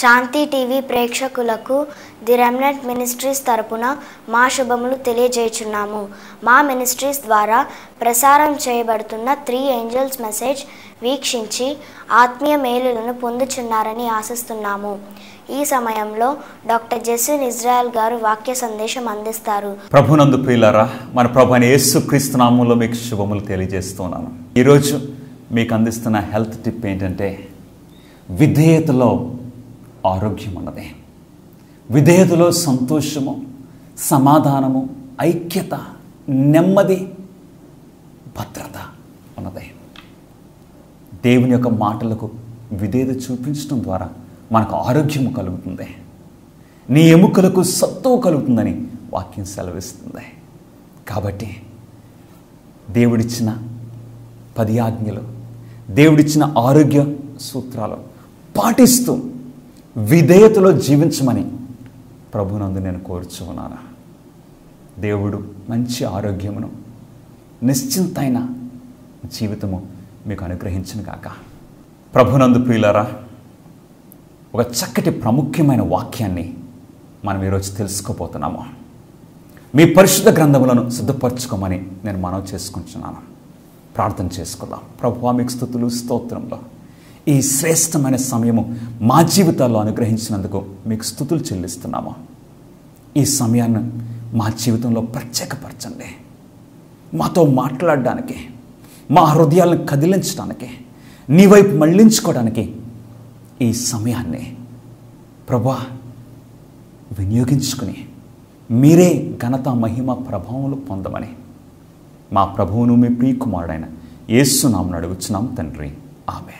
శాంతి TV ప్రేక్షకులకు the remnant ministries తరపున మా శుభములు తెలియజేయుచున్నాము మా మినిస్ట్రీస్ ద్వారా ప్రసారం చేయబడుతున్న త్రీ ఏంజల్స్ మెసేజ్ వీక్షించి ఆత్మీయ మేలులను పొందుచున్నారని ఆశిస్తున్నాము ఈ సమయంలో డాక్టర్ జెసిన్ ఇజ్రాయల్ గారు వాక్య సందేశం అందిస్తారు ప్రభునందు ప్రియులారా మన ప్రభు అయిన యేసు క్రీస్తు నామంలో మీకు శుభములు తెలియజేస్తున్నాను ఈరోజు మీకు అందిస్తున్న హెల్త్ టిప్ ఏంటంటే విధేయతలో ఆరోగ్యం ఉన్నది విధేయతలో సంతోషము సమాధానము ఐక్యత నెమ్మది భద్రత ఉన్నది దేవుని యొక్క మాటలకు విధేయత చూపించడం ద్వారా మనకు ఆరోగ్యం కలుగుతుంది నీ ఎముకలకు సత్తువ కలుగుతుందని వాక్యం సెలవిస్తుంది కాబట్టి దేవుడిచ్చిన పది ఆజ్ఞలు దేవుడిచ్చిన ఆరోగ్య సూత్రాలు పాటిస్తూ విధేయతలో జీవించమని ప్రభునందు నేను కోరుచున్నాను దేవుడు మంచి ఆరోగ్యమును నిశ్చింతైన జీవితము మీకు అనుగ్రహించును గాక ప్రభునందు ప్రియులారా ఒక చక్కటి ప్రాముఖ్యమైన వాక్యాన్ని మనం ఈరోజు తెలుసుకోబోతున్నాము మీ పరిశుద్ధ గ్రంథములను సిద్ధపరచుకోమని నేను మనవి చేసుకుంటున్నాను ప్రార్థన చేసుకుందాం ప్రభు మీకు స్థుతులు స్తోత్రంలో ఈ శ్రేష్టమైన సమయము మా జీవితాల్లో అనుగ్రహించినందుకు మీకు స్థుతులు చెల్లిస్తున్నాము ఈ సమయాన్ని మా జీవితంలో ప్రత్యేకపరచండి మాతో మాట్లాడడానికి మా హృదయాలను కదిలించడానికి నీ వైపు మళ్ళించుకోవడానికి ఈ సమయాన్ని ప్రభా వినియోగించుకుని మీరే ఘనత మహిమ ప్రభావములు పొందమని మా ప్రభువును మీ ప్రియకుమారుడైన యేసునామను అడుగుచున్నాం తండ్రి ఆమె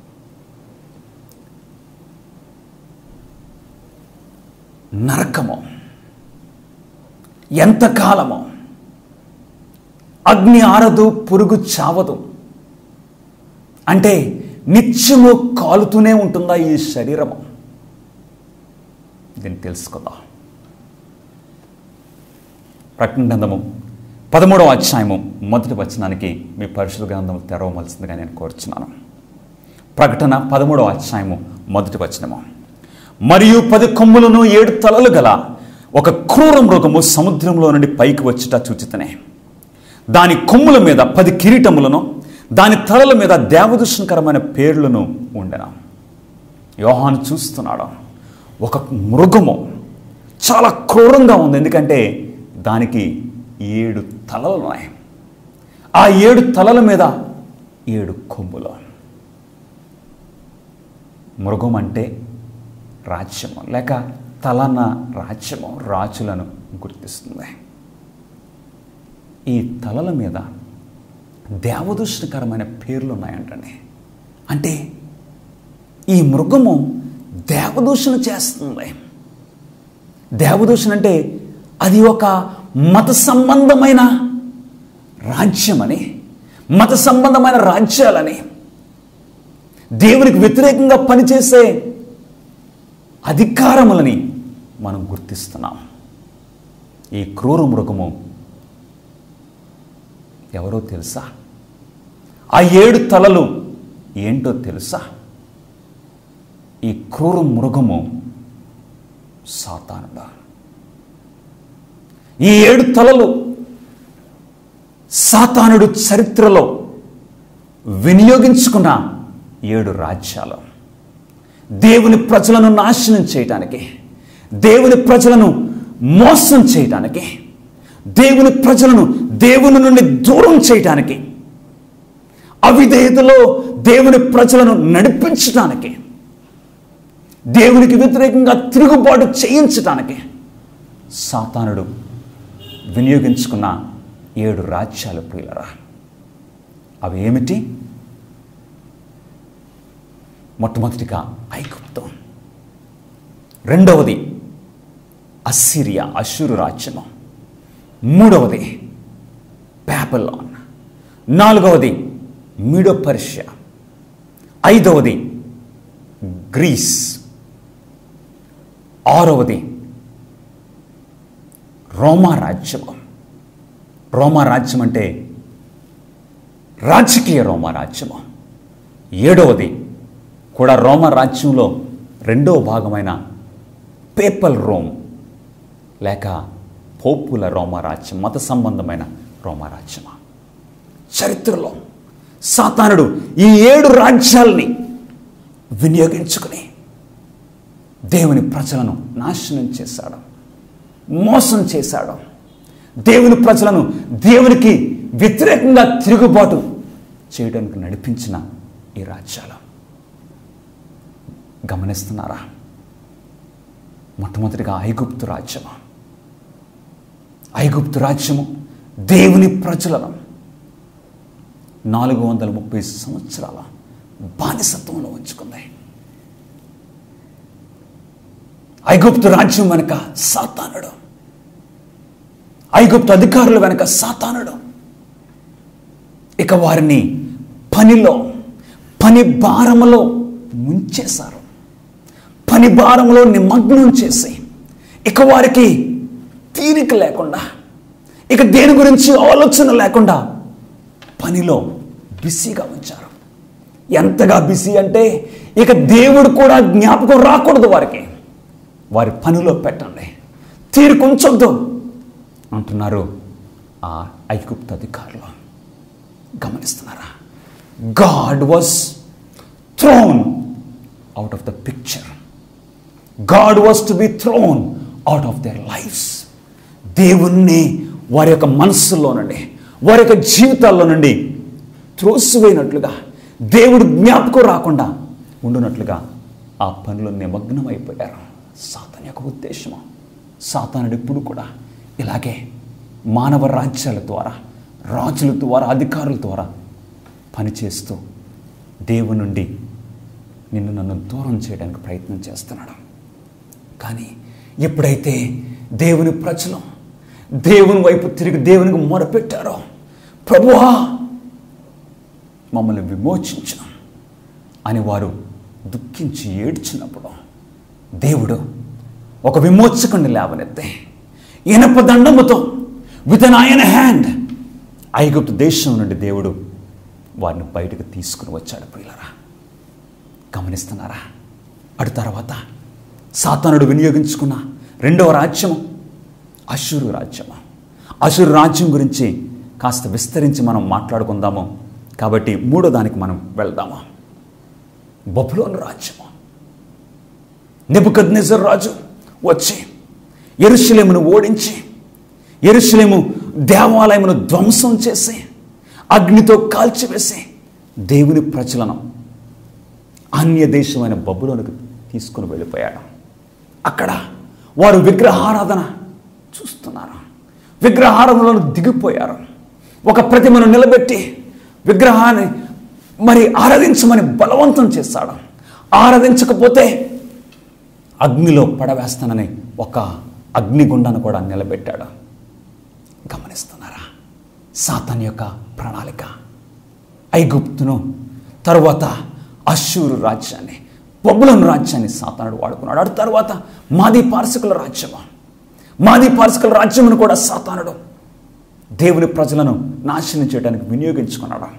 నరకము ఎంతకాలము అగ్ని ఆరదు పురుగు చావదు అంటే నిత్యము కాలుతూనే ఉంటుందా ఈ శరీరము దీన్ని తెలుసుకుందాం ప్రకటన గ్రంథము పదమూడవ అధ్యాయము మొదటి వచనానికి మీ పరిశుద్ధ గ్రంథము తెరవవలసిందిగా నేను కోరుచున్నాను ప్రకటన పదమూడవ అధ్యాయము మొదటి వచనము మరియు పది కొమ్ములను ఏడు తలలు గల ఒక క్రూర మృగము సముద్రంలో నుండి పైకి వచ్చుట చూచితనే దాని కొమ్ముల మీద పది కిరీటములను దాని తలల మీద దేవదూషణకరమైన పేర్లను ఉండెన యోహాను చూస్తున్నాడు ఒక మృగము చాలా క్రూరంగా ఉంది ఎందుకంటే దానికి ఏడు తలలు ఉన్నాయి ఆ ఏడు తలల మీద ఏడు కొమ్ములు మృగం అంటే రాజ్యము లేక తలన రాజ్యము రాజులను గుర్తిస్తుంది ఈ తలల మీద దేవదూషణకరమైన పేర్లు ఉన్నాయంటండి అంటే ఈ మృగము దేవదూషణ చేస్తుంది దేవదూషణ అంటే అది ఒక మత సంబంధమైన రాజ్యమని మత సంబంధమైన రాజ్యాలని దేవునికి వ్యతిరేకంగా పనిచేసే అధికారములని మనం గుర్తిస్తున్నాం ఈ క్రూర మృగము ఎవరో తెలుసా ఆ ఏడు తలలు ఏంటో తెలుసా ఈ క్రూర మృగము సాతానుడా ఈ ఏడు తలలు సాతానుడు చరిత్రలో వినియోగించుకున్న ఏడు రాజ్యాలు దేవుని ప్రజలను నాశనం చేయటానికి దేవుని ప్రజలను మోసం చేయటానికి దేవుని ప్రజలను దేవుని నుండి దూరం చేయటానికి అవిధేయతలో దేవుని ప్రజలను నడిపించటానికి దేవునికి వ్యతిరేకంగా తిరుగుబాటు చేయించటానికి సాతానుడు వినియోగించుకున్న ఏడు రాజ్యాలు ప్రియులరా అవి ఏమిటి మొట్టమొదటిగా ఐగుప్తం రెండవది అస్సిరియా అశురు రాజ్యము మూడవది ప్యాపలాన్ నాలుగవది మీడో పర్షియా ఐదవది గ్రీస్ ఆరవది రోమా రాజ్యము రోమా రాజ్యం అంటే రాజకీయ రోమా రాజ్యము ఏడవది కూడా రోమ రాజ్యంలో రెండో భాగమైన పేపల్ రోమ్ లేక పోపుల రోమరాజ్యం మత సంబంధమైన రోమరాజ్యమా చరిత్రలో సాతానుడు ఈ ఏడు రాజ్యాల్ని వినియోగించుకుని దేవుని ప్రజలను నాశనం చేశాడు మోసం చేశాడు దేవుని ప్రజలను దేవునికి వ్యతిరేకంగా తిరుగుబాటు చేయడానికి నడిపించిన ఈ రాజ్యాలు గమనిస్తున్నారా మొట్టమొదటిగా ఐగుప్తు రాజ్యము ఐగుప్తు రాజ్యము దేవుని ప్రజలను నాలుగు వందల ముప్పై సంవత్సరాల బానిసత్వంలో ఉంచుకుంది ఐగుప్తు రాజ్యం వెనక సాతానుడు ఐగుప్తు అధికారుల వెనక సాతానుడు ఇక వారిని పనిలో పని భారములో ముంచేశారు పని భారంలో నిమగ్నం చేసి ఇక వారికి తీరిక లేకుండా ఇక దేని గురించి ఆలోచన లేకుండా పనిలో బిజీగా ఉంచారు ఎంతగా బిజీ అంటే ఇక దేవుడు కూడా జ్ఞాపకం రాకూడదు వారికి వారి పనిలో పెట్టండి తీరుకుంచొద్దు అంటున్నారు ఆ ఐగుప్తు అధికారులు గమనిస్తున్నారా God was thrown out of the picture God was to be thrown out of their lives దేవుణ్ణి వారి యొక్క మనస్సులో నుండి వారి యొక్క జీవితాల్లో నుండి త్రోసివేయినట్లుగా దేవుడు జ్ఞాపకం రాకుండా ఉండునట్లుగా ఆ పనిలో నిమగ్నం అయిపోయారు సాతాన్ యొక్క ఉద్దేశము సాతానుడు ఇప్పుడు కూడా ఇలాగే మానవ రాజ్యాల ద్వారా రాజుల ద్వారా అధికారుల ద్వారా పనిచేస్తూ దేవుని నుండి నిన్ను నన్ను దూరం చేయడానికి ప్రయత్నం చేస్తున్నాడు కానీ ఎప్పుడైతే దేవుని ప్రజలు దేవుని వైపు తిరిగి దేవునికి మొరపెట్టారో ప్రభువా మమ్మల్ని విమోచించు అని వారు దుఃఖించి ఏడ్చినప్పుడు దేవుడు ఒక విమోచకుని లేవనెత్తే ఇనప దండముతో విత్ అన్ ఆయన హ్యాండ్ ఐగుప్తు దేశం నుండి దేవుడు వారిని బయటకు తీసుకుని వచ్చాడు ప్రియులరా గమనిస్తున్నారా అటు తర్వాత సాతానుడు వినియోగించుకున్న రెండవ రాజ్యము అశూరు రాజ్యము అశూరు రాజ్యం గురించి కాస్త విస్తరించి మనం మాట్లాడుకుందాము కాబట్టి మూడో దానికి మనం వెళ్దాము బబులోను రాజ్యము నెబుకద్నెజర్ రాజు వచ్చి ఎరుషలేమును ఓడించి ఎరుషలేము దేవాలయమును ధ్వంసం చేసి అగ్నితో కాల్చివేసి దేవుని ప్రజలను అన్య దేశమైన బబులోనికి తీసుకుని వెళ్ళిపోయాడు అక్కడ వారు విగ్రహారాధన చూస్తున్నారు విగ్రహారాధనలో దిగిపోయారు ఒక ప్రతిమను నిలబెట్టి విగ్రహాన్ని మరి ఆరాధించమని బలవంతం చేశాడు ఆరాధించకపోతే అగ్నిలో పడవేస్తానని ఒక అగ్నిగుండాన్ని కూడా నిలబెట్టాడు గమనిస్తున్నారా సాతాన్ యొక్క ప్రణాళిక ఐగుప్తును తరువాత అశ్షూరు రాజ్యాన్ని బొబ్బులను రాజ్యాన్ని సాతానుడు వాడుకున్నాడు అటు తర్వాత మాది పార్శకుల రాజ్యము మాది పార్శకుల రాజ్యమును కూడా సాతానుడు దేవుని ప్రజలను నాశనం చేయడానికి వినియోగించుకున్నాడు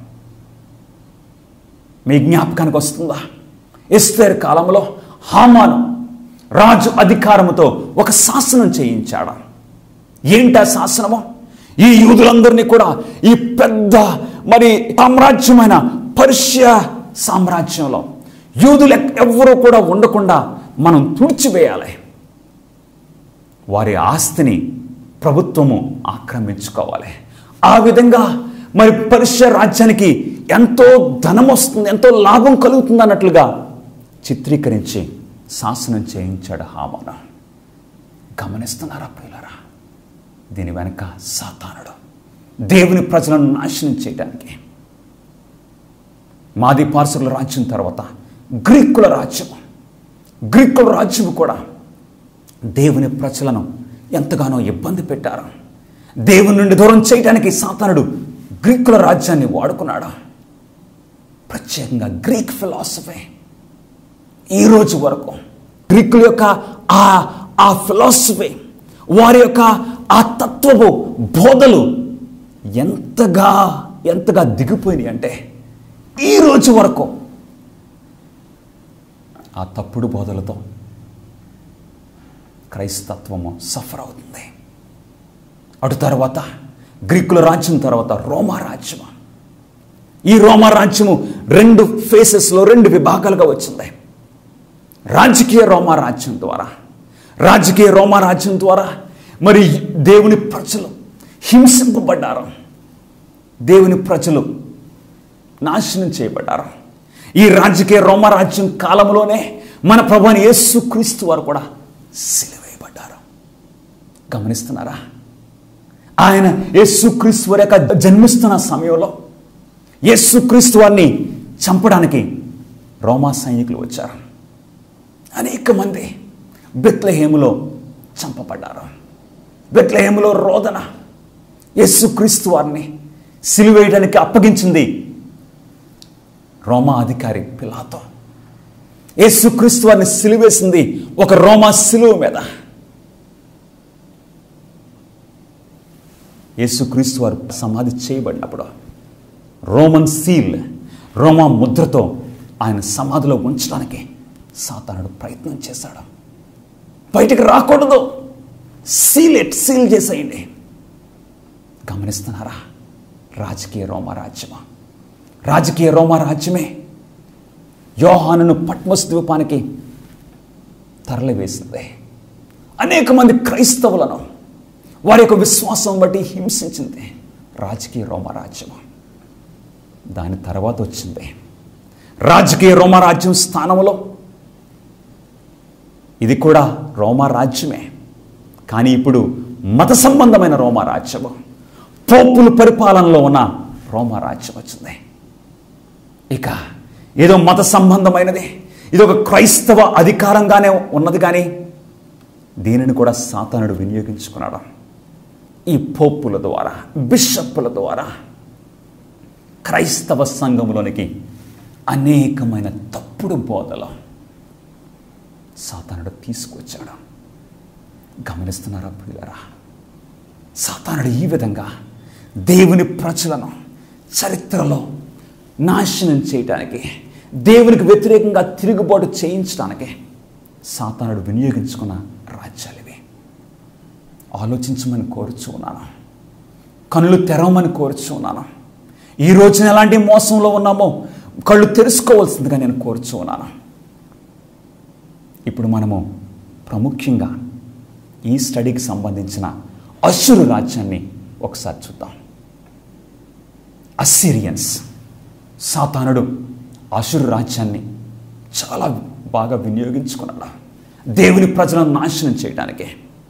మీ జ్ఞాపకానికి వస్తుందా ఎస్తేర్ కాలంలో హామాను రాజు అధికారముతో ఒక శాసనం చేయించాడు ఏంటా శాసనము ఈ యూదులందరినీ కూడా ఈ పెద్ద మరి సామ్రాజ్యమైన పర్షియా సామ్రాజ్యంలో యూదులు ఎవ్వరూ కూడా ఉండకుండా మనం తుడిచివేయాలి వారి ఆస్తిని ప్రభుత్వము ఆక్రమించుకోవాలి ఆ విధంగా మరి పర్షియా రాజ్యానికి ఎంతో ధనం వస్తుంది ఎంతో లాభం కలుగుతుంది అన్నట్లుగా చిత్రీకరించి శాసనం చేయించాడు హామన గమనిస్తున్నారా ప్రియులరా దీని వెనక సాతానుడు దేవుని ప్రజలను నాశనం చేయడానికి మాది పార్సకుల రాజ్యం తర్వాత గ్రీకుల రాజ్యం గ్రీకుల రాజ్యం కూడా దేవుని ప్రజలను ఎంతగానో ఇబ్బంది పెట్టారు దేవుని నుండి దూరం చేయడానికి సాతానుడు గ్రీకుల రాజ్యాన్ని వాడుకున్నాడు ప్రత్యేకంగా గ్రీక్ ఫిలాసఫీ ఈ రోజు వరకు గ్రీకుల యొక్క ఆ ఆ ఫిలాసఫీ వారి యొక్క ఆ తత్వపు బోధలు ఎంతగా ఎంతగా దిగిపోయినాయి అంటే ఈ రోజు వరకు ఆ తప్పుడు బోధలతో క్రైస్తత్వము సఫర్ అవుతుంది అటు తర్వాత గ్రీకుల రాజ్యం తర్వాత రోమా రాజ్యము ఈ రోమా రాజ్యము రెండు ఫేసెస్లో రెండు విభాగాలుగా వచ్చింది రాజకీయ రోమా రాజ్యం ద్వారా రాజకీయ రోమా రాజ్యం ద్వారా మరి దేవుని ప్రజలు హింసింపబడ్డారు దేవుని ప్రజలు నాశనం చేయబడ్డారు ఈ రాజకీయ రోమరాజ్యం కాలంలోనే మన ప్రభుని యేసు క్రీస్తు వారు కూడా సిలువేయబడ్డారు గమనిస్తున్నారా ఆయన యేసుక్రీస్తు వారి యొక్క జన్మిస్తున్న సమయంలో యేసుక్రీస్తు వారిని చంపడానికి రోమా సైనికులు వచ్చారు అనేక మంది బెత్లహేములో చంపబడ్డారు బెత్లహేములో రోదన యేసుక్రీస్తు వారిని సిలువేయడానికి అప్పగించింది రోమా అధికారి పిలాతో యేసుక్రీస్తు వారిని సిలువేసింది ఒక రోమా సిలువ మీద యేసుక్రీస్తు వారు సమాధి చేయబడినప్పుడు రోమన్ సీల్ రోమా ముద్రతో ఆయన సమాధిలో ఉంచడానికి సాతానుడు ప్రయత్నం చేశాడు బయటికి రాకూడదు సీల్ ఎట్ సీల్ చేసేయండి గమనిస్తున్నారా రాజకీయ రోమరాజ్యమా రాజకీయ రోమరాజ్యమే యోహానును పట్మస్ ద్వీపానికి తరలివేసింది అనేక మంది క్రైస్తవులను వారి యొక్క విశ్వాసం బట్టి హింసించింది రాజకీయ రోమరాజ్యము దాని తర్వాత వచ్చింది రాజకీయ రోమరాజ్యం స్థానంలో ఇది కూడా రోమరాజ్యమే కానీ ఇప్పుడు మత సంబంధమైన రోమరాజ్యము పోపుల పరిపాలనలో ఉన్న రోమరాజ్యం వచ్చింది ఇక ఏదో మత సంబంధమైనది ఇది ఒక క్రైస్తవ అధికారంగానే ఉన్నది కానీ దీనిని కూడా సాతానుడు వినియోగించుకున్నాడు ఈ పోపుల ద్వారా బిషప్పుల ద్వారా క్రైస్తవ సంఘములోనికి అనేకమైన తప్పుడు బోధలు సాతానుడు తీసుకొచ్చాడు గమనిస్తున్నారా ప్రియులరా సాతానుడు ఈ విధంగా దేవుని ప్రజలను చరిత్రలో నాశనం చేయటానికి దేవునికి వ్యతిరేకంగా తిరుగుబాటు చేయించడానికి సాతానుడు వినియోగించుకున్న రాజ్యాలు ఇవి ఆలోచించమని కోరుచు ఉన్నాను కళ్ళు తెరవమని కోరుచు ఉన్నాను ఈ రోజున ఎలాంటి మోసంలో ఉన్నామో కళ్ళు తెరుచుకోవాల్సిందిగా నేను కోరుచు ఉన్నాను ఇప్పుడు మనము ప్రాముఖ్యంగా ఈ స్టడీకి సంబంధించిన అశ్షురు రాజ్యాన్ని ఒకసారి చూద్దాం అస్సిరియన్స్ సాతానుడు అసురు రాజ్యాన్ని చాలా బాగా వినియోగించుకున్నాడు దేవుని ప్రజలను నాశనం చేయడానికి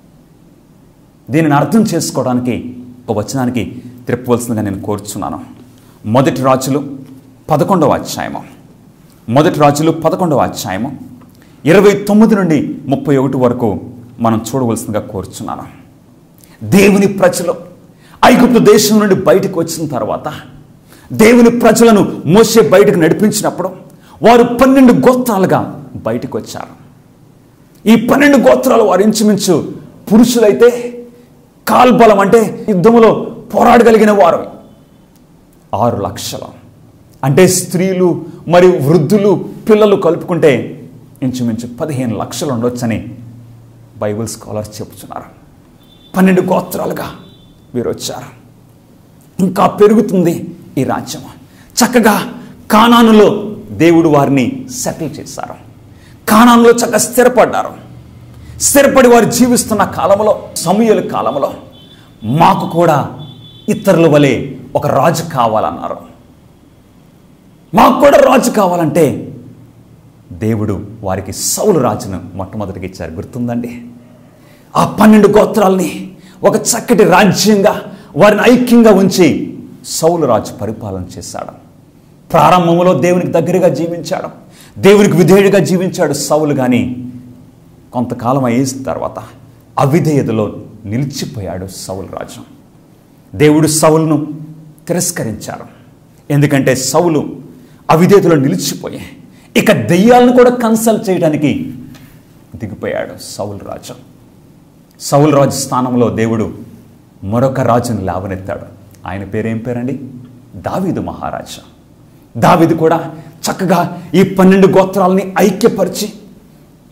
దీనిని అర్థం చేసుకోవడానికి ఒక వచనానికి తిరపవలసిందిగా నేను కోరుచున్నాను మొదటి రాజులు పదకొండవ అధ్యాయము మొదటి రాజులు పదకొండవ అధ్యాయము ఇరవై తొమ్మిది నుండి ముప్పై ఒకటి వరకు మనం చూడవలసిందిగా కోరుచున్నాను దేవుని ప్రజలు ఐగుప్తు దేశం నుండి బయటకు వచ్చిన తర్వాత దేవుని ప్రజలను మోసే బయటకు నడిపించినప్పుడు వారు పన్నెండు గోత్రాలుగా బయటకు వచ్చారు ఈ పన్నెండు గోత్రాలు వారు ఇంచుమించు పురుషులైతే కాల్బలం అంటే యుద్ధములో పోరాడగలిగిన వారు ఆరు లక్షలు అంటే స్త్రీలు మరియు వృద్ధులు పిల్లలు కలుపుకుంటే ఇంచుమించు పదిహేను లక్షలు ఉండొచ్చని బైబిల్ స్కాలర్స్ చెప్తున్నారు పన్నెండు గోత్రాలుగా వీరు వచ్చారు ఇంకా పెరుగుతుంది ఈ రాజ్యం చక్కగా కానానులో దేవుడు వారిని సెటిల్ చేశారు కానానులో చక్కగా స్థిరపడ్డారు స్థిరపడి వారు జీవిస్తున్న కాలంలో సమయల కాలంలో మాకు కూడా ఇతరుల వలె ఒక రాజు కావాలన్నారు మాకు కూడా రాజు కావాలంటే దేవుడు వారికి సౌలు రాజును మొట్టమొదటికి ఇచ్చారు గుర్తుందండి ఆ పన్నెండు గోత్రాల్ని ఒక చక్కటి రాజ్యంగా వారిని ఐక్యంగా ఉంచి సౌలు రాజు పరిపాలన చేశాడు ప్రారంభంలో దేవునికి దగ్గరగా జీవించాడు దేవునికి విధేయుడిగా జీవించాడు సౌలు కానీ కొంతకాలం అయ్యేసిన తర్వాత అవిధేయతలో నిలిచిపోయాడు సౌలు రాజు దేవుడు సౌలును తిరస్కరించారు ఎందుకంటే సౌలు అవిధేయతలో నిలిచిపోయి ఇక దెయ్యాలను కూడా కన్సల్ట్ చేయడానికి దిగిపోయాడు సౌలు రాజు సౌలు రాజు స్థానంలో దేవుడు మరొక రాజును లేవనెత్తాడు ఆయన పేరేం పేరండి దావీదు మహారాజా దావీదు కూడా చక్కగా ఈ పన్నెండు గోత్రాలని ఐక్యపరిచి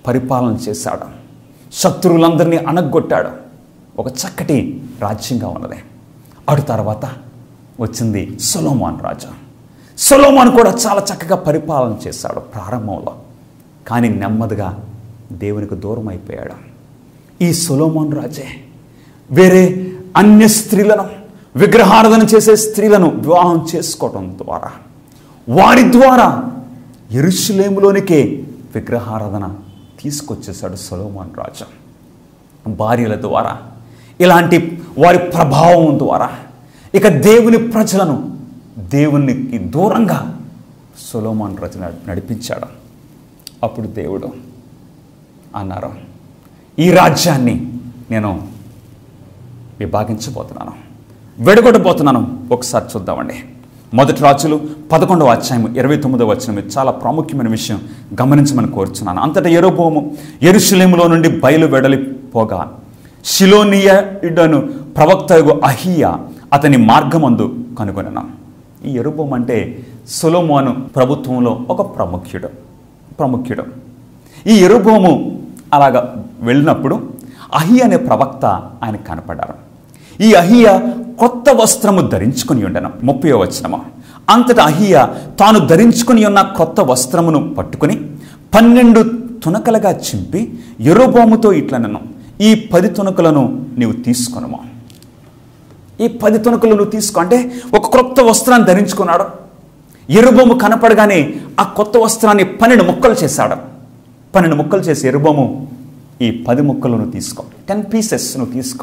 పరిపాలన చేశాడు శత్రువులందరినీ అణగొట్టాడు ఒక చక్కటి రాజ్యంగా ఉన్నది అటు తర్వాత వచ్చింది సొలోమాన్ రాజు సొలోమాన్ కూడా చాలా చక్కగా పరిపాలన చేశాడు ప్రారంభంలో కానీ నెమ్మదిగా దేవునికి దూరం అయిపోయాడు ఈ సొలోమాన్ రాజే వేరే అన్య స్త్రీలను విగ్రహారాధన చేసే స్త్రీలను వివాహం చేసుకోవడం ద్వారా వారి ద్వారా ఎరుషులేములోనికే విగ్రహారాధన తీసుకొచ్చేశాడు సొలోమాన్ రాజు భార్యల ద్వారా ఇలాంటి వారి ప్రభావం ద్వారా ఇక దేవుని ప్రజలను దేవునికి దూరంగా సొలోమాన్ రాజు నడి- నడిపించాడు అప్పుడు దేవుడు అన్నారు ఈ రాజ్యాన్ని నేను విభాగించబోతున్నాను వెడగొట్టబోతున్నాను ఒకసారి చూద్దామండి మొదటి రాజులు పదకొండవ అధ్యాయం ఇరవై తొమ్మిదవ వచనం ఇది చాలా ప్రాముఖ్యమైన విషయం గమనించమని కోరుచున్నాను అంతటా ఎరోబోము ఎరుషులేములో నుండి బయలు వెడలిపోగా శిలోనియుడను ప్రవక్తగు అహియ అతని మార్గమందు కనుగొనను ఈ ఎరుబోము అంటే సొలోమోను ప్రభుత్వంలో ఒక ప్రముఖ్యుడు ప్రముఖ్యుడు ఈ ఎరుబోము అలాగా వెళ్ళినప్పుడు అహి అనే ప్రవక్త ఆయన కనపడ్డారు ఈ అహియ కొత్త వస్త్రము ధరించుకుని ఉండను ముప్పై వచనము అంతటా అహియ తాను ధరించుకుని ఉన్న కొత్త వస్త్రమును పట్టుకుని పన్నెండు తునకలుగా చింపి ఎరుబోముతో ఇట్లనను ఈ పది తునకలను నీవు తీసుకొనము ఈ పది తునకలు నువ్వు తీసుకో అంటే ఒక కొత్త వస్త్రాన్ని ధరించుకున్నాడు ఎరుబొమ్ము కనపడగానే ఆ కొత్త వస్త్రాన్ని పన్నెండు ముక్కలు చేశాడు పన్నెండు ముక్కలు చేసి ఎరుబొమ్ము ఈ పది ముక్కలు నువ్వు తీసుకో టెన్ పీసెస్ నువ్వు తీసుకో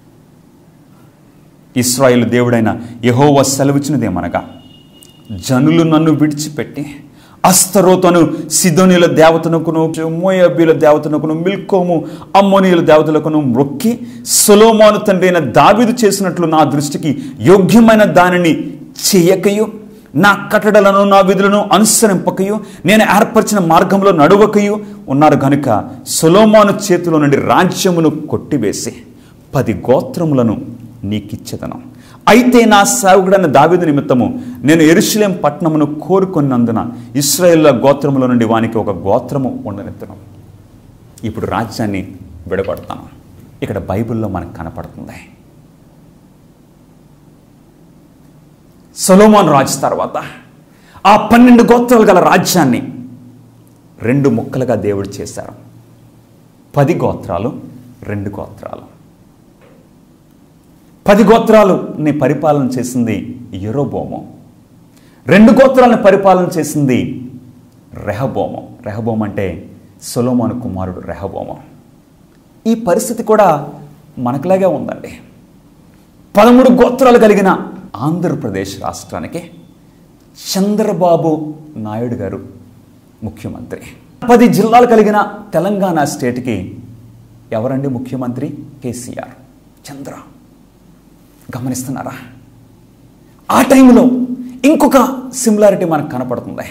ఇస్రాయేల్ దేవుడైన యహోవ సెలవిచ్చినదేమనగా జనులు నన్ను విడిచిపెట్టి అస్తరోతను సిదోనిల దేవతనకును మోయబీల దేవతనకును మిల్కోము అమ్మోనియుల దేవతలకును మొక్కి సొలోమాను తండ్రి అయిన దావిదు చేసినట్లు నా దృష్టికి యోగ్యమైన దానిని చేయకయు నా కట్టడలను నా విధులను అనుసరింపకయు నేను ఏర్పరిచిన మార్గంలో నడువకయు ఉన్నారు గనుక సొలోమాను చేతిలో నుండి రాజ్యమును కొట్టివేసి పది గోత్రములను నీకిచ్చేదను అయితే నా సేవకుడైన దావీదు నిమిత్తము నేను ఎరుషులేం పట్టణమును కోరుకొన్నందున ఇస్రాయేళ్ల గోత్రముల నుండి వానికి ఒక గోత్రము ఉండనెత్తను ఇప్పుడు రాజ్యాన్ని విడగొడతాను ఇక్కడ బైబిల్లో మనకు కనపడుతుంది సొలోమాన్ రాజు తర్వాత ఆ పన్నెండు గోత్రాలు గల రాజ్యాన్ని రెండు ముక్కలుగా దేవుడు చేశారు పది గోత్రాలు రెండు గోత్రాలు పది గోత్రాలని పరిపాలన చేసింది యెరోబోము రెండు గోత్రాలను పరిపాలన చేసింది రెహబోము రెహబోము అంటే సొలోమోను కుమారుడు రెహబోము ఈ పరిస్థితి కూడా మనకులాగే ఉందండి పదమూడు గోత్రాలు కలిగిన ఆంధ్రప్రదేశ్ రాష్ట్రానికి చంద్రబాబు నాయుడు గారు ముఖ్యమంత్రి పది జిల్లాలు కలిగిన తెలంగాణ స్టేట్కి ఎవరండి ముఖ్యమంత్రి కేసీఆర్ చంద్ర గమనిస్తున్నారా ఆ టైంలో ఇంకొక సిమిలారిటీ మనకు కనపడుతుంది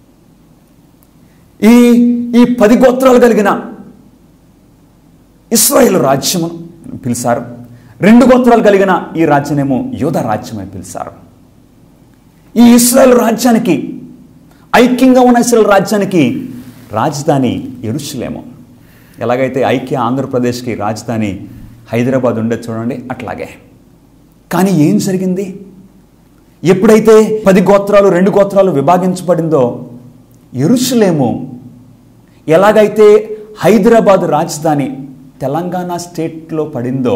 ఈ ఈ పది గోత్రాలు కలిగిన ఇస్రాయేల్ రాజ్యమును పిలిచారు రెండు గోత్రాలు కలిగిన ఈ రాజ్యమేమో యోధ రాజ్యం అని పిలిచారు ఈ ఇస్రాయేల్ రాజ్యానికి ఐక్యంగా ఉన్న ఇస్రాయేల్ రాజ్యానికి రాజధాని ఎరుషులేము ఎలాగైతే ఐక్య ఆంధ్రప్రదేశ్కి రాజధాని హైదరాబాద్ ఉండేది చూడండి అట్లాగే కానీ ఏం జరిగింది ఎప్పుడైతే పది గోత్రాలు రెండు గోత్రాలు విభాగించబడిందో ఎరుషులేము ఎలాగైతే హైదరాబాద్ రాజధాని తెలంగాణ స్టేట్లో పడిందో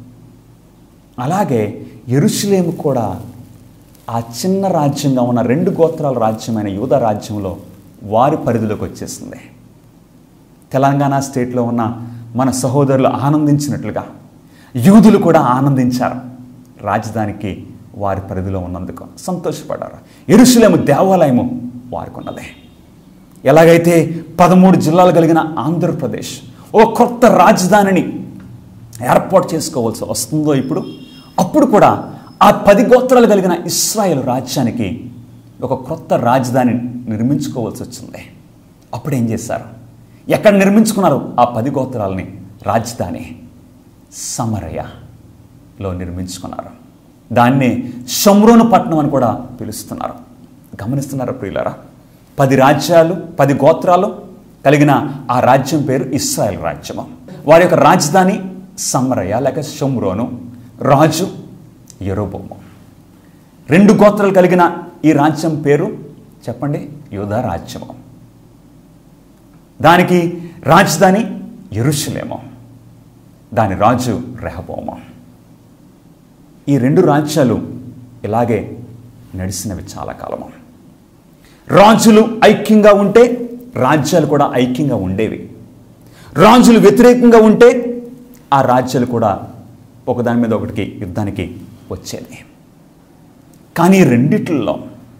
అలాగే ఎరుషులేము కూడా ఆ చిన్న రాజ్యంగా ఉన్న రెండు గోత్రాల రాజ్యమైన యూద రాజ్యంలో వారి పరిధిలోకి వచ్చేసింది తెలంగాణ స్టేట్లో ఉన్న మన సహోదరులు ఆనందించినట్లుగా యూదులు కూడా ఆనందించారు రాజధానికి వారి పరిధిలో ఉన్నందుకు సంతోషపడ్డారు ఎరుషులేము దేవాలయము వారికి ఉన్నది ఎలాగైతే పదమూడు జిల్లాలు కలిగిన ఆంధ్రప్రదేశ్ ఓ కొత్త రాజధానిని ఏర్పాటు చేసుకోవాల్సి వస్తుందో ఇప్పుడు అప్పుడు కూడా ఆ పది గోత్రాలు కలిగిన ఇస్రాయేల్ రాజ్యానికి ఒక కొత్త రాజధాని నిర్మించుకోవాల్సి వచ్చింది అప్పుడు ఏం చేశారు ఎక్కడ నిర్మించుకున్నారు ఆ పది గోత్రాలని రాజధాని సమరయలో నిర్మించుకున్నారు దాన్ని షమ్రోను పట్టణం అని కూడా పిలుస్తున్నారు గమనిస్తున్నారా ప్రియులారా పది రాజ్యాలు పది గోత్రాలు కలిగిన ఆ రాజ్యం పేరు ఇస్రాయల్ రాజ్యము వారి యొక్క రాజధాని సమరయ లేక షమ్రోను రాజు యరోబోము రెండు గోత్రాలు కలిగిన ఈ రాజ్యం పేరు చెప్పండి యోధా రాజ్యము దానికి రాజధాని ఎరుషులేము దాని రాజు రెహబోము ఈ రెండు రాజ్యాలు ఇలాగే నడిచినవి చాలా కాలము రాజులు ఐక్యంగా ఉంటే రాజ్యాలు కూడా ఐక్యంగా ఉండేవి రాజులు వ్యతిరేకంగా ఉంటే ఆ రాజ్యాలు కూడా ఒకదాని మీద ఒకటికి యుద్ధానికి వచ్చేది కానీ ఈ రెండిట్లో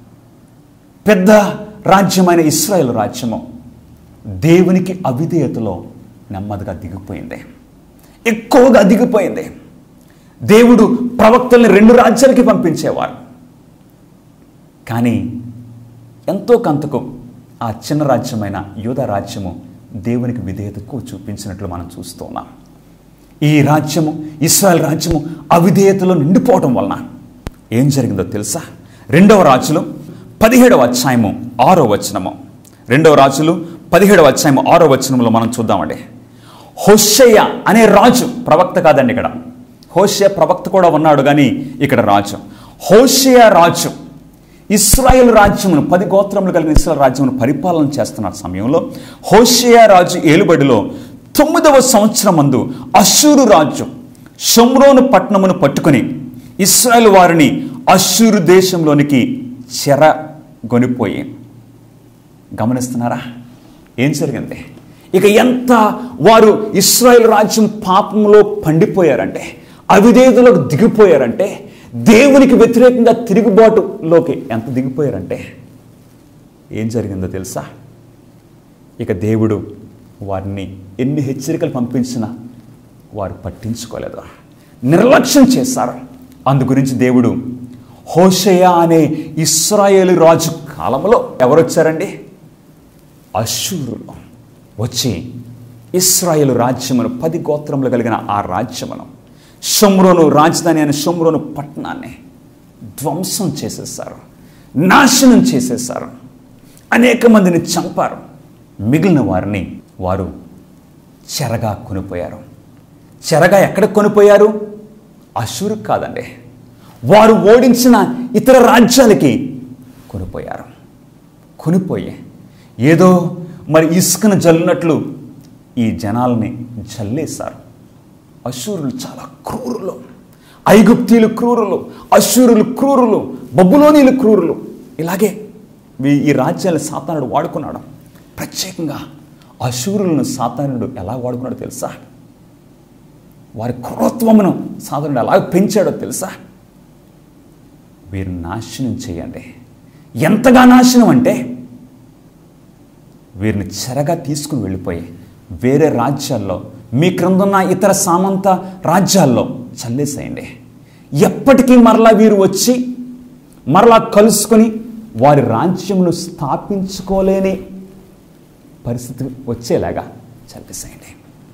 పెద్ద రాజ్యమైన ఇస్రాయేల్ రాజ్యము దేవునికి అవిధేయతలో నెమ్మదిగా దిగిపోయింది ఎక్కువగా దిగిపోయింది దేవుడు ప్రవక్తల్ని రెండు రాజ్యాలకి పంపించేవారు కానీ ఎంతో కంతకు ఆ చిన్న రాజ్యమైన యూద రాజ్యము దేవునికి విధేయత ఎక్కువ చూపించినట్లు మనం చూస్తూ ఉన్నాం ఈ రాజ్యము ఇస్రాయల్ రాజ్యము అవిధేయతలో నిండిపోవడం వలన ఏం జరిగిందో తెలుసా రెండవ రాజులు పదిహేడవ అధ్యాయము ఆరో వచనము రెండవ రాజులు పదిహేడవ అధ్యాయము ఆరో వచనంలో మనం చూద్దామండి హోషయ్య అనే రాజు ప్రవక్త కాదండి ఇక్కడ హోషయ ప్రవక్త కూడా ఉన్నాడు కానీ ఇక్కడ రాజు హోషయ రాజు ఇస్రాయేల్ రాజ్యమును పది గోత్రములు కలిగిన ఇస్రాయల్ రాజ్యమును పరిపాలన చేస్తున్న సమయంలో హోషయ రాజు ఏలుబడిలో తొమ్మిదవ సంవత్సరం మందు అశ్షూరు రాజు షమ్రోను పట్టణమును పట్టుకొని ఇస్రాయేల్ వారిని అశ్షూరు దేశంలోనికి చెరగొనిపోయి గమనిస్తున్నారా ఏం జరిగింది ఇక ఎంత వారు ఇస్రాయేల్ రాజ్యం పాపంలో పండిపోయారంటే అవిధేయతలోకి దిగిపోయారంటే దేవునికి వ్యతిరేకంగా తిరుగుబాటులోకి ఎంత దిగిపోయారంటే ఏం జరిగిందో తెలుసా ఇక దేవుడు వారిని ఎన్ని హెచ్చరికలు పంపించినా వారు పట్టించుకోలేదు నిర్లక్ష్యం చేశారు అందు గురించి దేవుడు హోషయ అనే ఇస్రాయేలు రాజు కాలంలో ఎవరు వచ్చారండి అశూరులు వచ్చి ఇస్రాయేలు రాజ్యమును పది గోత్రములు కలిగిన ఆ రాజ్యమును షమ్రోను రాజధాని అయిన షమ్రోను పట్టణాన్ని ధ్వంసం చేసేసారు నాశనం చేసేసారు అనేక మందిని చంపారు మిగిలిన వారిని వారు చెరగా కొనిపోయారు చెరగా ఎక్కడ కొనిపోయారు అశూరు కాదండి వారు ఓడించిన ఇతర రాజ్యాలకి కొనిపోయారు కొనిపోయి ఏదో మరి ఇసుకను జల్లినట్లు ఈ జనాల్ని జల్లేశారు అశూరులు చాలా క్రూరులు ఐగుప్తీయులు క్రూరులు అశూరులు క్రూరులు బబులోనీలు క్రూరులు ఇలాగే వీ- ఈ రాజ్యాలను సాతానుడు వాడుకున్నాడు ప్రత్యేకంగా అశూరులను సాతానుడు ఎలా వాడుకున్నాడో తెలుసా వారి క్రూరత్వమును సాతానుడు ఎలా పెంచాడో తెలుసా వీరిని నాశనం చేయండి ఎంతగా నాశనం అంటే వీరిని చెరగా తీసుకుని వెళ్ళిపోయి వేరే రాజ్యాల్లో మీ క్రిందున్న ఇతర సామంత రాజ్యాల్లో చల్లేసేయండి ఎప్పటికీ మరలా వీరు వచ్చి మరలా కలుసుకొని వారి రాజ్యమును స్థాపించుకోలేని పరిస్థితి వచ్చేలాగా చల్లేసేయండి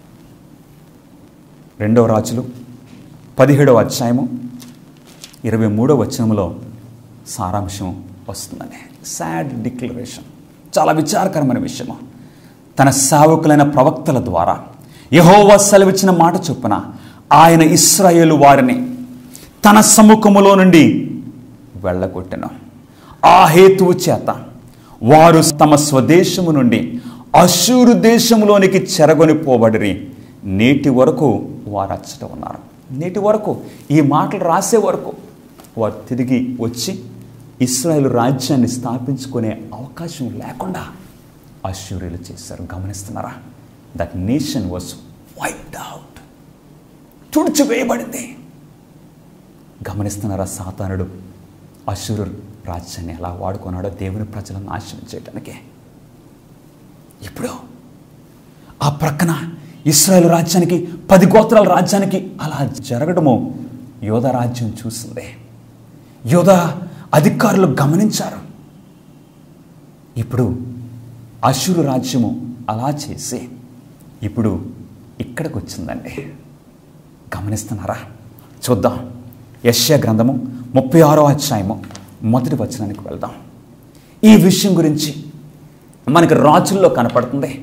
రెండవ రాజులు పదిహేడవ అధ్యాయము ఇరవై మూడవ వచనంలో సారాంశం వస్తుందండి సాడ్ డిక్లరేషన్ చాలా విచారకరమైన విషయము తన సేవకులైన ప్రవక్తల ద్వారా యహోవా సెలవిచ్చిన మాట చొప్పున ఆయన ఇస్రాయేలు వారిని తన సముఖములో నుండి వెళ్ళగొట్టెను ఆ హేతువు చేత వారు తమ స్వదేశము నుండి అశూరు దేశంలోనికి చెరగొనిపోబడిరి నేటి వరకు వారు అచ్చట ఉన్నారు నేటి వరకు ఈ మాటలు రాసే వరకు వారు తిరిగి వచ్చి ఇస్రాయేల్ రాజ్యాన్ని స్థాపించుకునే అవకాశం లేకుండా అశూర్యులు చేశారు గమనిస్తున్నారా that nation was wiped out తుడిచివేయబడింది గమనిస్తున్నారా సాతానుడు అశూరు రాజ్యాన్ని ఎలా వాడుకున్నాడో దేవుని ప్రజలను నాశనం చేయటానికి ఇప్పుడు ఆ ప్రక్కన ఇస్రాయేల్ రాజ్యానికి పది గోత్రాల రాజ్యానికి అలా జరగడము యోధ రాజ్యం చూసింది యోధ అధికారులు గమనించారు ఇప్పుడు అశురు రాజ్యము అలా చేసి ఇప్పుడు ఇక్కడికి వచ్చిందండి గమనిస్తున్నారా చూద్దాం యశ్య గ్రంథము ముప్పై ఆరో అధ్యాయము మొదటి వచనానికి వెళ్దాం ఈ విషయం గురించి మనకి రాజుల్లో కనపడుతుంది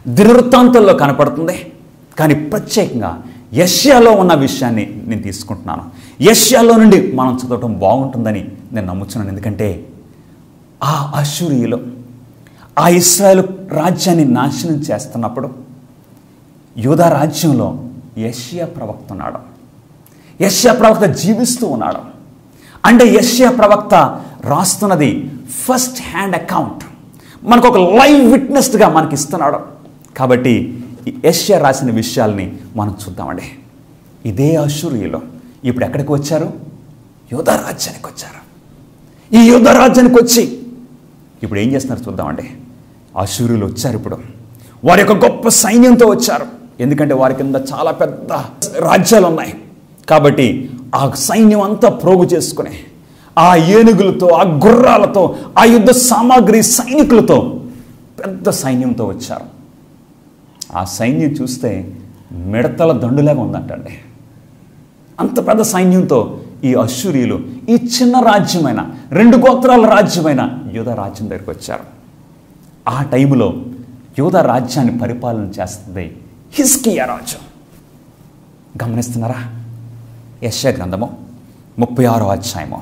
దినవృత్తాంతంలో కనపడుతుంది కానీ ప్రత్యేకంగా యష్యాలో ఉన్న విషయాన్ని నేను తీసుకుంటున్నాను యష్యాలో నుండి మనం చదవటం బాగుంటుందని నేను నమ్ముతున్నాను ఎందుకంటే ఆ అశూరియులు ఆ ఇస్రాయేల్ రాజ్యాన్ని నాశనం చేస్తున్నప్పుడు యూదా రాజ్యంలో యష్యా ప్రవక్త ఉన్నాడు యష్యా ప్రవక్త జీవిస్తూ ఉన్నాడు అంటే యష్యా ప్రవక్త రాస్తున్నది ఫస్ట్ హ్యాండ్ అకౌంట్ మనకు ఒక లైవ్ విట్నెస్గా మనకి ఇస్తున్నాడు కాబట్టి ఈ యష్యా రాసిన విషయాల్ని మనం చూద్దామండి ఇదే అశూరియులు ఇప్పుడు ఎక్కడికి వచ్చారు యోధా రాజ్యానికి వచ్చారు ఈ యుద్ధ రాజ్యానికి వచ్చి ఇప్పుడు ఏం చేస్తున్నారు చూద్దామండి అశూరులు వచ్చారు ఇప్పుడు వారి యొక్క గొప్ప సైన్యంతో వచ్చారు ఎందుకంటే వారి కింద చాలా పెద్ద రాజ్యాలు ఉన్నాయి కాబట్టి ఆ సైన్యం అంతా ప్రోగు చేసుకుని ఆ ఏనుగులతో ఆ గుర్రాలతో ఆ యుద్ధ సామాగ్రి సైనికులతో పెద్ద సైన్యంతో వచ్చారు ఆ సైన్యం చూస్తే మిడతల దండులాగా ఉందంటండి అంత పెద్ద సైన్యంతో ఈ అశ్వరీయులు ఈ చిన్న రాజ్యమైన రెండు గోత్రాల రాజ్యమైన యూద రాజ్యం దగ్గరికి వచ్చారు ఆ టైంలో యూద రాజ్యాన్ని పరిపాలన చేస్తుంది హిస్కియా రాజు గమనిస్తున్నారా యశ గ్రంథము ముప్పై ఆరో అధ్యాయము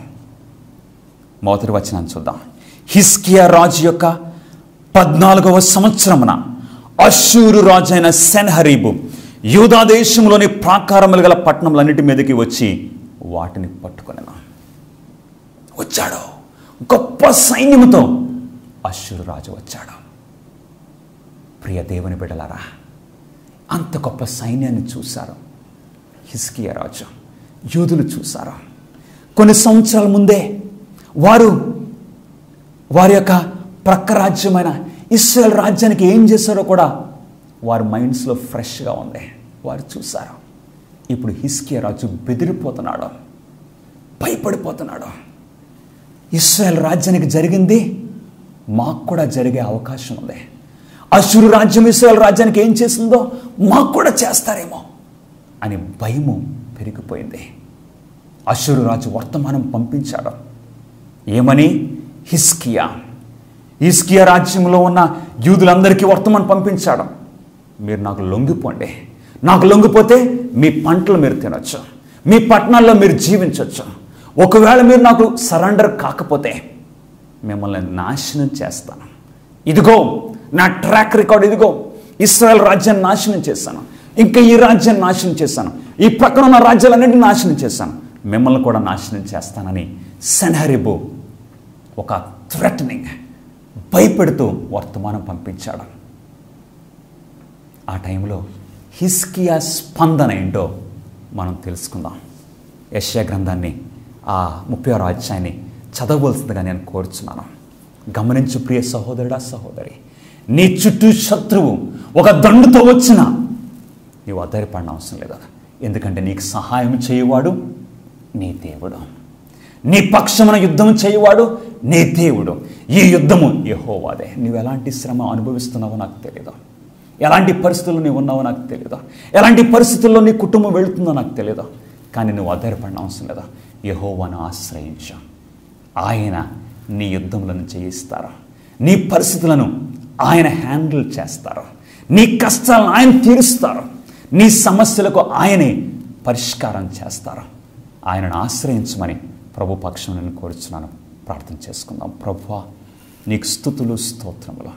మొదటి వచనాన్ని చూద్దాం హిస్కియా రాజు యొక్క పద్నాలుగవ సంవత్సరమున అశ్షూరు రాజైన సెన్హరీబు యూదా దేశంలోని ప్రాకారములు గల పట్టణములన్నిటి మీదకి వచ్చి వాటిని పట్టుకొనెను వచ్చాడు గొప్ప సైన్యముతో అశ్షూరు రాజు వచ్చాడు ప్రియ దేవుని బిడ్డలారా అంత గొప్ప సైన్యాన్ని చూశారు హిస్కియా రాజు యూదులు చూశారు కొన్ని సంవత్సరాల ముందే వారు వారి యొక్క ప్రక్క రాజ్యమైన ఇస్రాయల్ రాజ్యానికి ఏం చేశారో కూడా వారి మైండ్స్లో ఫ్రెష్గా ఉంది వారు చూశారు ఇప్పుడు హిస్కియా రాజు బెదిరిపోతున్నాడు భయపడిపోతున్నాడు ఇస్రాయల్ రాజ్యానికి జరిగింది మాకు కూడా జరిగే అవకాశం ఉంది అశురు రాజ్యం ఇస్రాయల్ రాజ్యానికి ఏం చేసిందో మాకు కూడా చేస్తారేమో అని భయము పెరిగిపోయింది అశురు రాజు వర్తమానం పంపించాడు ఏమని హిస్కియా హిస్కియా రాజ్యంలో ఉన్న యూదులందరికీ వర్తమానం పంపించాడు మీరు నాకు లొంగిపోండి నాకు లొంగిపోతే మీ పంటలు మీరు తినొచ్చు మీ పట్టణాల్లో మీరు జీవించవచ్చు ఒకవేళ మీరు నాకు సరెండర్ కాకపోతే మిమ్మల్ని నాశనం చేస్తాను ఇదిగో నా ట్రాక్ రికార్డ్ ఇదిగో ఇస్రాయల్ రాజ్యాన్ని నాశనం చేశాను ఇంకా ఈ రాజ్యాన్ని నాశనం చేశాను ఈ పక్కన ఉన్న రాజ్యాలన్నింటినీ నాశనం చేశాను మిమ్మల్ని కూడా నాశనం చేస్తానని సెన్హరిబు ఒక థ్రెటనింగ్ భయపెడుతూ వర్తమానం పంపించాడు ఆ టైంలో హిస్కియా స్పందన ఏంటో మనం తెలుసుకుందాం యశ్యా గ్రంథాన్ని ఆ ముప్పై ఆరో అధ్యాయాన్ని చదవవలసిందిగా నేను కోరుచున్నాను గమనించు ప్రియ సహోదరుడా సహోదరి నీ చుట్టూ శత్రువు ఒక దండుతో వచ్చిన నీవు అద్దరిపడిన అవసరం లేదు ఎందుకంటే నీకు సహాయం చేయవాడు నీ దేవుడు నీ పక్షమున యుద్ధం చేయవాడు నీ దేవుడు ఈ యుద్ధము యెహోవాదే నువ్వు ఎలాంటి శ్రమ అనుభవిస్తున్నావో నాకు తెలియదు ఎలాంటి పరిస్థితుల్లో నీవు ఉన్నావో నాకు తెలియదు ఎలాంటి పరిస్థితుల్లో నీ కుటుంబం వెళుతుందో నాకు తెలియదు కానీ నువ్వు ఆధారపడిన అవసరం లేదా యహోవాను ఆశ్రయించు ఆయన నీ యుద్ధములను చేయిస్తారు నీ పరిస్థితులను ఆయన హ్యాండిల్ చేస్తారు నీ కష్టాలను ఆయన తీరుస్తారు నీ సమస్యలకు ఆయనే పరిష్కారం చేస్తారు ఆయనను ఆశ్రయించమని ప్రభు పక్షం నేను కోరుచున్నాను ప్రార్థన చేసుకుందాం ప్రభు నీకు స్థుతులు స్తోత్రములు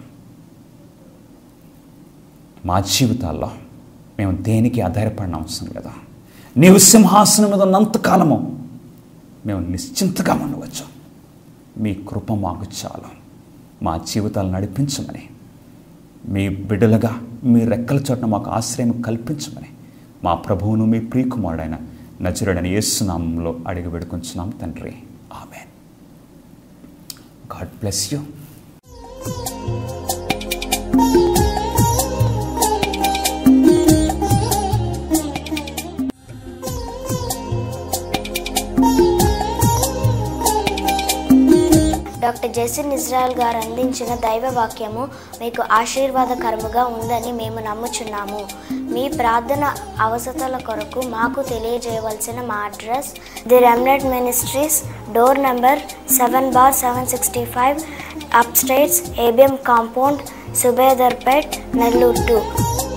మా జీవితాల్లో మేము దేనికి ఆధారపడిన అవసరం లేదా నీవు సింహాసనం మీద ఉన్నంతకాలము మేము నిశ్చింతగా ఉండవచ్చు మీ కృప మాకు చాలు మా జీవితాలు నడిపించమని మీ బిడ్డలుగా మీ రెక్కల చోట్న మాకు ఆశ్రయం కల్పించమని మా ప్రభువును మీ ప్రియకుమారుడైన నజరుడని యేసునామంలో అడిగి వేడుకొంచున్నాం తండ్రి ఆమె God bless you doctor Jesin Israel గారు అందించిన దైవ వాక్యము మీకు ఆశీర్వాదకరముగా ఉందని మేము నమ్ముచున్నాము మీ ప్రార్థన అవసరాల కొరకు మాకు తెలియజేయవలసిన మా address the remnant ministries door number seven bar seven sixty five upstairs ABM compound Subedarpet Nellore two